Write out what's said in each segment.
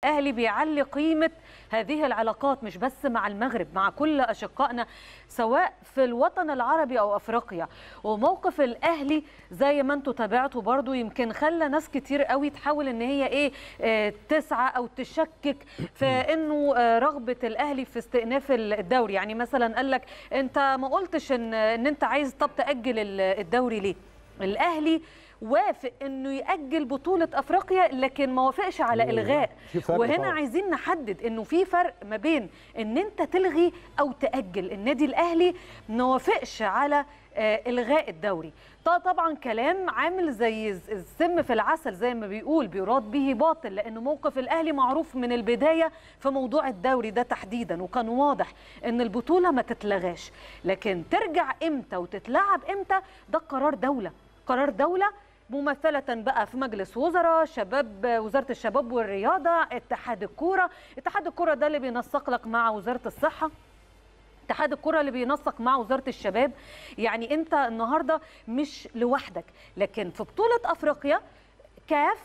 الاهلي بيعلي قيمه هذه العلاقات مش بس مع المغرب مع كل اشقائنا سواء في الوطن العربي او افريقيا وموقف الاهلي زي ما انتم تابعتوا برضو يمكن خلى ناس كتير قوي تحاول ان هي ايه آه، تسعى او تشكك في انه آه، رغبه الاهلي في استئناف الدوري يعني مثلا قال لك انت ما قلتش ان ان انت عايز طب تاجل ال- الدوري ليه الاهلي وافق انه ياجل بطوله افريقيا لكن ما وافقش على أيوة. الغاء في فرق وهنا طبعاً. عايزين نحدد انه في فرق ما بين ان انت تلغي او تاجل النادي الاهلي ما وافقش على آه، الغاء الدوري ده طبعا كلام عامل زي الز- السم في العسل زي ما بيقول بيراد به باطل لانه موقف الاهلي معروف من البدايه في موضوع الدوري ده تحديدا وكان واضح ان البطوله ما تتلغاش لكن ترجع امتى وتتلعب امتى ده قرار دوله قرار دوله ممثلة بقى في مجلس وزراء شباب وزارة الشباب والرياضة اتحاد الكورة اتحاد الكورة ده اللي بينسق لك مع وزارة الصحة اتحاد الكرة اللي بينسق مع وزارة الشباب يعني انت النهاردة مش لوحدك لكن في بطولة افريقيا كاف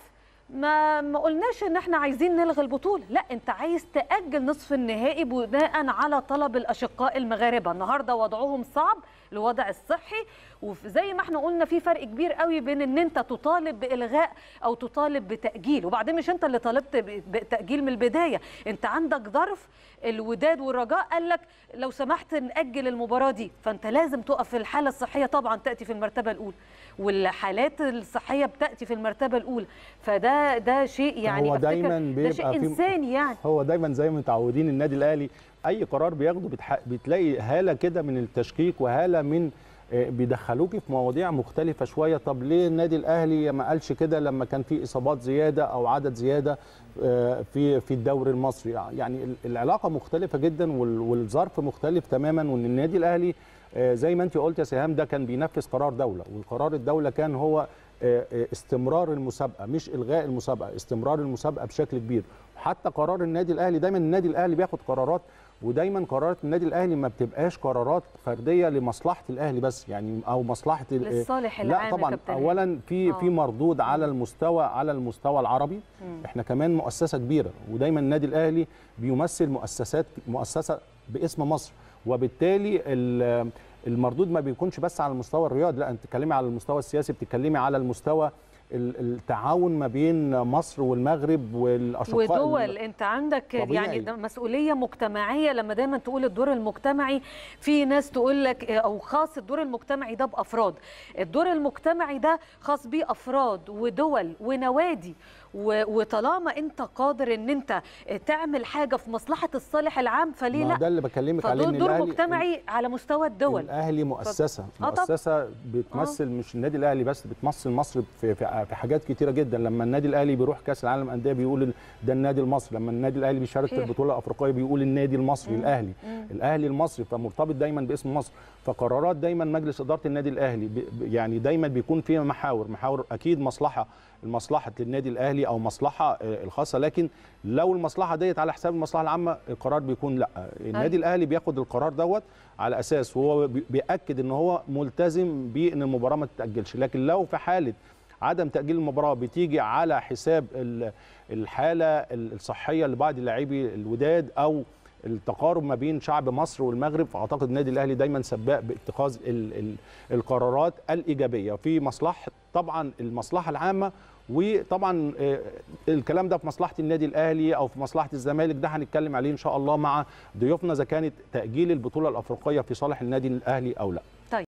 ما ما قلناش ان احنا عايزين نلغي البطوله لا انت عايز تاجل نصف النهائي بناء على طلب الاشقاء المغاربه النهارده وضعهم صعب الوضع الصحي وزي ما احنا قلنا في فرق كبير قوي بين ان انت تطالب بالغاء او تطالب بتاجيل وبعدين مش انت اللي طالبت ب- بتاجيل من البدايه انت عندك ظرف الوداد والرجاء قال لك لو سمحت ناجل المباراه دي فانت لازم تقف في الحاله الصحيه طبعا تاتي في المرتبه الاولى والحالات الصحيه بتاتي في المرتبه الاولى فده ده شيء يعني هو أفتكر دايما ده بيبقى شيء في- انساني يعني هو دايما زي ما متعودين النادي الاهلي اي قرار بياخده بتح... بتلاقي هاله كده من التشكيك وهاله من آه، بيدخلوكي في مواضيع مختلفة شوية طب ليه النادي الأهلي ما قالش كده لما كان في إصابات زيادة أو عدد زيادة آه، في في الدوري المصري يعني ال- العلاقة مختلفة جدا وال- والظرف مختلف تماما وإن النادي الأهلي آه، زي ما أنت قلت يا سهام ده كان بينفذ قرار دولة والقرار الدولة كان هو آه، آه، استمرار المسابقة مش إلغاء المسابقة استمرار المسابقة بشكل كبير حتى قرار النادي الأهلي دايما النادي الأهلي بياخد قرارات ودايما قرارات النادي الاهلي ما بتبقاش قرارات فرديه لمصلحه الاهلي بس يعني او مصلحه ال- للصالح العام لا يا طبعا كابتن اولا في آه. في مردود على المستوى على المستوى العربي مم. احنا كمان مؤسسه كبيره ودايما النادي الاهلي بيمثل مؤسسات مؤسسه باسم مصر وبالتالي ال- المردود ما بيكونش بس على المستوى الرياضي لا انت بتتكلمي على المستوى السياسي بتتكلمي على المستوى ال- التعاون ما بين مصر والمغرب والاشقاء ودول انت عندك طبيعي. يعني ده مسؤوليه مجتمعيه لما دايما تقول الدور المجتمعي في ناس تقول لك او خاص الدور المجتمعي ده بافراد الدور المجتمعي ده خاص بيه افراد ودول ونوادي و- وطالما انت قادر ان انت تعمل حاجه في مصلحه الصالح العام فليه ما لا ده اللي بكلمك عليه فدور ان دور الأهلي- مجتمعي على مستوى الدول الاهلي مؤسسه آه طبعاً. مؤسسه بتمثل مش النادي الاهلي بس بتمثل مصر في في في حاجات كتيره جدا لما النادي الاهلي بيروح كاس العالم انديه بيقول ال- ده النادي المصري لما النادي الاهلي بيشارك في صحيح. البطوله الافريقيه بيقول النادي المصري مم. الاهلي مم. الاهلي المصري فمرتبط دايما باسم مصر فقرارات دايما مجلس اداره النادي الاهلي ب- ب- يعني دايما بيكون فيها محاور محاور اكيد مصلحه المصلحه للنادي الاهلي او مصلحه آه، الخاصه لكن لو المصلحه ديت على حساب المصلحه العامه القرار بيكون لا النادي الاهلي بياخد القرار دوت على اساس وهو بي- بياكد ان هو ملتزم بان المباراه ما تتاجلش لكن لو في حاله عدم تاجيل المباراه بتيجي على حساب ال- الحاله الصحيه لبعض لاعبي الوداد او التقارب ما بين شعب مصر والمغرب فاعتقد النادي الاهلي دايما سباق باتخاذ ال ال القرارات الايجابيه في مصلحه طبعا المصلحه العامه وطبعا آه، الكلام ده في مصلحه النادي الاهلي او في مصلحه الزمالك ده هنتكلم عليه ان شاء الله مع ضيوفنا اذا كانت تاجيل البطوله الافريقيه في صالح النادي الاهلي او لا